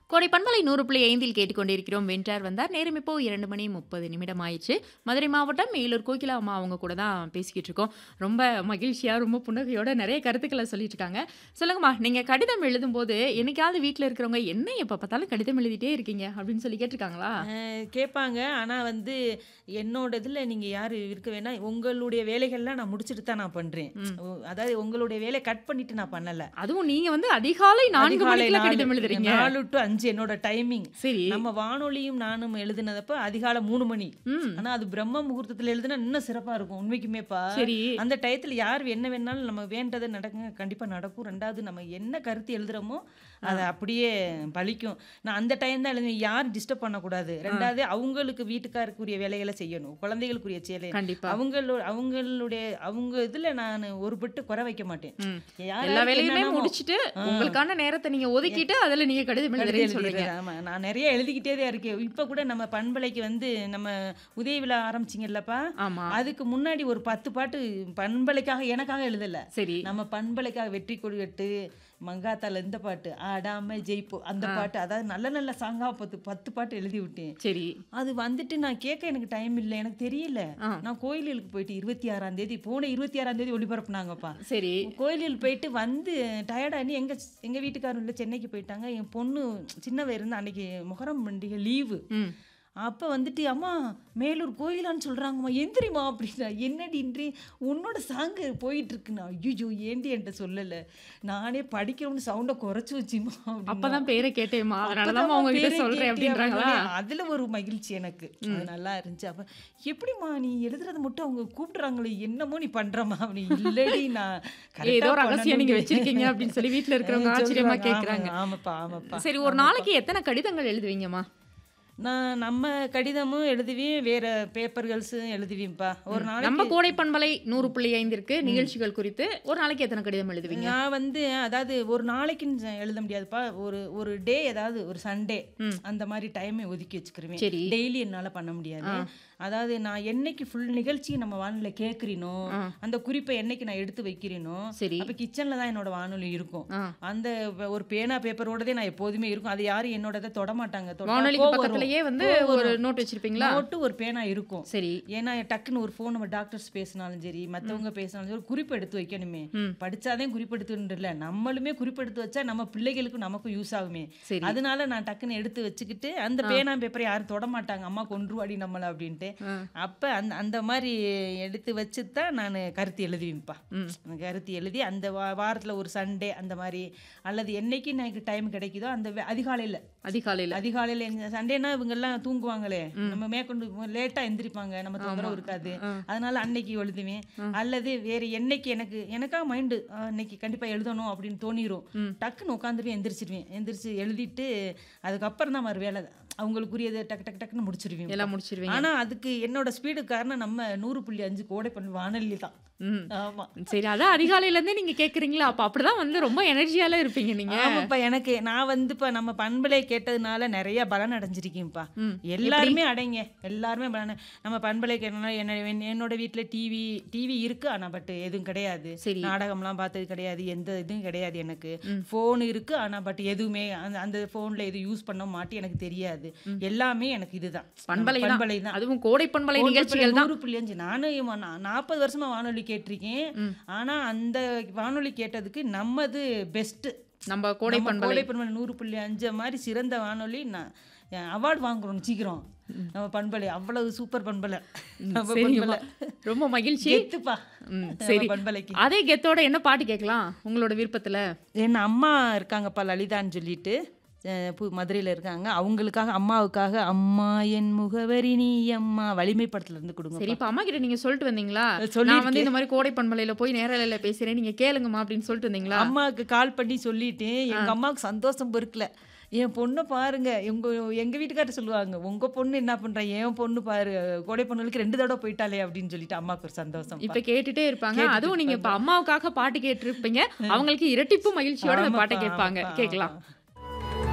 கோடை பண்பலை நூறு புள்ளி ஐந்தில் கேட்டுக்கொண்டிருக்கிறோம் வென்றார் வந்தார் நேரம் இப்போ இரண்டு மணி முப்பது நிமிடம் ஆயிடுச்சு மதுரை மாவட்டம் மேலூர் கோகிலா அம்மா அவங்க கூட தான் பேசிக்கிட்டு இருக்கோம் ரொம்ப மகிழ்ச்சியா ரொம்ப புன்னகையோட நிறைய கருத்துக்களை சொல்லிட்டு இருக்காங்க சொல்லுங்கம்மா நீங்க கடிதம் எழுதும்போது என்னைக்காவது வீட்டில் இருக்கிறவங்க என்ன எப்போ பார்த்தாலும் கடிதம் எழுதிட்டே இருக்கீங்க அப்படின்னு சொல்லி கேட்டிருக்காங்களா அஹ் கேட்பாங்க ஆனால் வந்து என்னோட இதில் நீங்கள் யார் இருக்க வேணாம் உங்களுடைய வேலைகள்லாம் நான் முடிச்சுட்டு தான் நான் பண்ணுறேன் அதாவது உங்களுடைய வேலையை கட் பண்ணிட்டு நான் பண்ணலை அதுவும் நீங்க வந்து அதிகாலை நான்கு அதிகாலை மணிக்குள்ள நாலு- கடிதம் எழுதுறீங்க நாலு டு அஞ்சு என்னோட டைமிங் சரி நம்ம வானொலியும் நானும் எழுதுனதப்ப அதிகாலை மூணு மணி ம் ஆனா அது பிரம்ம முகூர்த்தத்துல எழுதுனா இன்னும் சிறப்பா இருக்கும் உண்மைக்குமேப்பா சரி அந்த டயத்துல யார் என்ன வேணாலும் நம்ம வேண்டது நடக்குங்க கண்டிப்பா நடக்கும் ரெண்டாவது நம்ம என்ன கருத்து எழுதுறோமோ அது அப்படியே பலிக்கும் நான் அந்த டைம் தான் எழுதுவேன் யாரும் டிஸ்டர்ப் பண்ணக்கூடாது ரெண்டாவது அவங்களுக்கு வீட்டுக்காருக்குரிய வேலைகளை செய்யணும் குழந்தைகளுக்குரிய சேலை கண்டிப்பா அவங்களோட அவங்களுடைய அவங்க இதுல நான் ஒரு பட்டு குறை வைக்க மாட்டேன் ம். யார் எல்லா யாருக்கு வேலையுமே என்னென்னமோ- முடிச்சிட்டு உங்களுக்கான நேரத்தை நீங்க ஒதுக்கிட்டு அதுல நீங்க கடிதம் கடிதம் எழுதுறேன்னு சொல்றீங்க எழுதிடுறேன். ஆமா நான் நிறைய எழுதிக்கிட்டே தான் இருக்கேன் இப்போ கூட நம்ம பண்பலைக்கு வந்து நம்ம உதய விழா ஆரம்பிச்சிங்கல்லப்பா ஆமா அதுக்கு முன்னாடி ஒரு பத்து பாட்டு பண்பலைக்காக எனக்காக எழுதல சரி நம்ம பண்பலைக்காக வெற்றி கொடி வெட்டு மங்காத்தால இந்த பாட்டு ஆடாம ஜெயிப்போ அந்த பாட்டு அதாவது நல்ல நல்ல சாங்கா பத்து பத்து பாட்டு எழுதி விட்டேன் சரி அது வந்துட்டு நான் கேட்க எனக்கு டைம் இல்லை எனக்கு தெரியல ஆ. நான் கோயிலுக்கு போயிட்டு இருபத்தி ஆறாம் தேதி போன இருபத்தி ஆறாம் தேதி ஒளிபரப்புனாங்கப்பா சரி கோயிலில் போயிட்டு வந்து டயர்டாகி எங்க எங்க வீட்டுக்காரர் இல்லை சென்னைக்கு போயிட்டாங்க என் பொண்ணு சின்னவ இருந்து அன்னைக்கு முகரம் பண்டிகை லீவு ம் அப்போ வந்துட்டு அம்மா மேலூர் கோயிலான்னு சொல்கிறாங்கம்மா எந்திரிம்மா அப்படின்னா என்னடின்றி உன்னோட சாங்கு போயிட்டு இருக்குண்ணா ஐயோ ஏண்டி என்கிட்ட சொல்லலை நானே படிக்கிறோம்னு சவுண்டை குறைச்சி வச்சுமா அப்பதான் பேரை கேட்டேம்மா அதனாலதான் உங்ககிட்ட சொல்றேன் அப்படின்றாங்களா அதுல ஒரு மகிழ்ச்சி எனக்கு அது நல்லா இருந்துச்சு அப்ப எப்படிம்மா நீ எழுதுறது மட்டும் அவங்க கூப்பிடுறாங்களே என்னமோ நீ பண்றமா அப்படி இல்லடி நான் correct ஏதோ ஆ ரகசியம் நீங்க பண்ணணும்னு வச்சிருக்கீங்க அப்படின்னு சொல்லி வீட்ல இருக்கிறவங்க ஆச்சரியமா சொல்றாங்க. கேக்குறாங்க ஆமா, ஆமாப்பா ஆமாப்பா சரி ஒரு நாளைக்கு எத்தனை கடிதங்கள் எழுதுவீங்கம்மா நான் நம்ம கடிதமும் எழுதுவேன் வேற பேப்பர்கள்ஸும் எழுதுவேன்ப்பா ஒரு நாளைக்கு நம்ம கோடை பண்பலை நூறு புள்ளி ஐந்திற்கு நிகழ்ச்சிகள் குறித்து ஒரு நாளைக்கு எத்தனை கடிதம் எழுதுவீங்க நான் வந்து அதாவது ஒரு நாளைக்குன்னு எழுத முடியாதுப்பா ஒரு ஒரு டே ஏதாவது ஒரு சண்டே அந்த மாதிரி டைமை ஒதுக்கி வச்சுக்கிருவேன் சரி டெய்லி என்னால பண்ண முடியாது அதாவது நான் என்னைக்கு ஃபுல் நிகழ்ச்சி நம்ம வானொலியில் கேட்குறீனோ அந்த குறிப்பை என்னைக்கு நான் எடுத்து வைக்கிறேனோ சரி அப்போ கிச்சனில் தான் என்னோட வானொலி இருக்கும் ஆ. அந்த வ- ஒரு பேனா பேப்பரோடதே நான் எப்போதுமே இருக்கும் அது யாரும் என்னோடதை தொட மாட்டாங்க தொட்டா வானொலிக்கு கோவம் வரும். பக்கத்துலயே வந்து கோவம் ஒரு வரும். நோட் வச்சிருப்பீங்களா நோட்டு ஒரு பேனா இருக்கும் சரி ஏன்னா டக்குன்னு ஒரு ஃபோன் நம்ம டாக்டர்ஸ் பேசினாலும் சரி மற்றவங்க பேசினாலும் சரி ஒரு குறிப்பு எடுத்து வைக்கணுமே ம். படிச்சாதே குறிப்பெடுத்துன்னு இல்லை நம்மளுமே குறிப்பெடுத்து வச்சா நம்ம பிள்ளைகளுக்கும் நமக்கும் யூஸ் ஆகுமே சரி அதனால நான் டக்குன்னு எடுத்து வச்சுக்கிட்டு அந்த பேனா பேப்பரை யாரும் தொட மாட்டாங்க அம்மா கொன்றுவாடி நம்மளை அப்படின்ட்டு ஆ. அப்போ அந்த அந்த மாதிரி எடுத்து வச்சு தான் நான் கருத்து எழுதுவேன்ப்பா ம் கருத்து எழுதி அந்த வா வாரத்தில் ஒரு சண்டே அந்த மாதிரி அல்லது என்னைக்கு எனக்கு டைம் கிடைக்குதோ அந்த அதிகாலையில் அதிகாலையில அதிகாலையில் சண்டேனா இவங்கெல்லாம் தூங்குவாங்களே நம்ம மேற்கொண்டு லேட்டாக எந்திரிப்பாங்க நம்ம தொந்தரவு இருக்காது ஆ. அதனால அன்னைக்கு எழுதுவேன் அல்லது வேற என்னைக்கு எனக்கு எனக்கா மைண்டு இன்னைக்கு கண்டிப்பா எழுதணும் அப்படின்னு தோணிரும் ம். டக்குன்னு உட்காந்துட்டு எந்திரிச்சிடுவேன் எந்திரிச்சு எழுதிட்டு அதுக்கப்புறம் தான் மறு வேலை அவங்களுக்குரியதை டக்கு டக்கு டக்குன்னு முடிச்சிருவேன் எல்லாம் முடிச்சிருவீங்க ஆனா அதுக்கு என்னோட ஸ்பீடு காரணம் நம்ம நூறு புள்ளி அஞ்சு கோடை பண்ணி வானொலி தான் ம் ஆமா சரி அதான் அதிகாலையில இருந்தே நீங்க கேக்குறீங்களா அப்ப அப்படிதான் வந்து ரொம்ப எனர்ஜியால இருப்பீங்க நீங்க ஆமாப்பா எனக்கு நான் வந்து இப்ப நம்ம பண்பலை கேட்டதுனால நிறைய பலன் அடைஞ்சிருக்கேன்ப்பா ம். எல்லாருமே அடைங்க எல்லாருமே பலன் நம்ம பண்பலை கேட்டனால என்ன என்னோட வீட்ல டிவி டிவி இருக்கு ஆனா பட் எதுவும் கிடையாது சரி நாடகம்லாம் பார்த்தது கிடையாது எந்த இதுவும் கிடையாது எனக்கு ஃபோன் இருக்கு ஆனா பட் எதுவுமே அந்த அந்த ஃபோன்ல எதுவும் யூஸ் பண்ண மாட்டி எனக்கு தெரியாது எல்லாமே எனக்கு இதுதான் பண்பலை தான். பண்பலை தான் அதுவும் கோடை பண்பலை நிகழ்ச்சிகள் தான் நூறு புள்ளி அஞ்சு நானும் நாற்பது வருஷமா வானொலி கேட்டிருக்கேன் ஆனா அந்த வானொலி கேட்டதுக்கு நம்மது பெஸ்ட் நம்ம கோடை பண்பலை கோடை பண்பலை நூறு புள்ளி அஞ்சு மாதிரி சிறந்த வானொலி நான் அவார்டு வாங்குறோம் சீக்கிரம் நம்ம பண்பலை அவ்வளவு சூப்பர் பண்பலை நம்ம சரிங்கம்மா பண்பலை ரொம்ப மகிழ்ச்சி கெத்துப்பா ம் நம்ம சரி பண்பலைக்கு அதே கெத்தோட என்ன பாட்டு கேட்கலாம் உங்களோட விருப்பத்துல என் அம்மா இருக்காங்கப்பா லலிதான்னு சொல்லிட்டு அஹ், பு மதுரையில் இருக்காங்க அவங்களுக்காக அம்மாவுக்காக அம்மா என் முகவரி நீ அம்மா வலிமை படத்துல இருந்து கொடுங்க சரி இப்ப அம்மா கிட்ட நீங்க சொல்லிட்டு வந்தீங்களா சொல்லியிருக்கேன். நான் வந்து இந்த மாதிரி கோடை பண்பலையில போய் நேரலையில பேசுறேன் நீங்க கேளுங்கம்மா அப்படின்னு சொல்லிட்டு வந்தீங்களா அம்மாவுக்கு கால் பண்ணி சொல்லிட்டேன் எங்க அம்மாவுக்கு சந்தோஷம் பொறுக்கல என் பொண்ணை பாருங்க எங்க எங்க வீட்டுக்கார்ட்ட சொல்லுவாங்க உங்க பொண்ணு என்ன பண்றா என் பொண்ணு பாரு கோடை பொண்ணுகளுக்கு ரெண்டு தடவை போயிட்டாலே அப்படின்னு சொல்லிட்டு அம்மாவுக்கு ஒரு சந்தோஷம் இப்ப கேட்டுட்டே இருப்பாங்க அதுவும் நீங்க இப்ப அம்மாவுக்காக பாட்டு கேட்டிருப்பீங்க அவங்களுக்கு இரட்டிப்பு மகிழ்ச்சியோட அந்த பாட்டை ஆமாப்பா, கேட்பாங்க ஆமாப்பா, கேட்கலாம் ஆமாப்பா.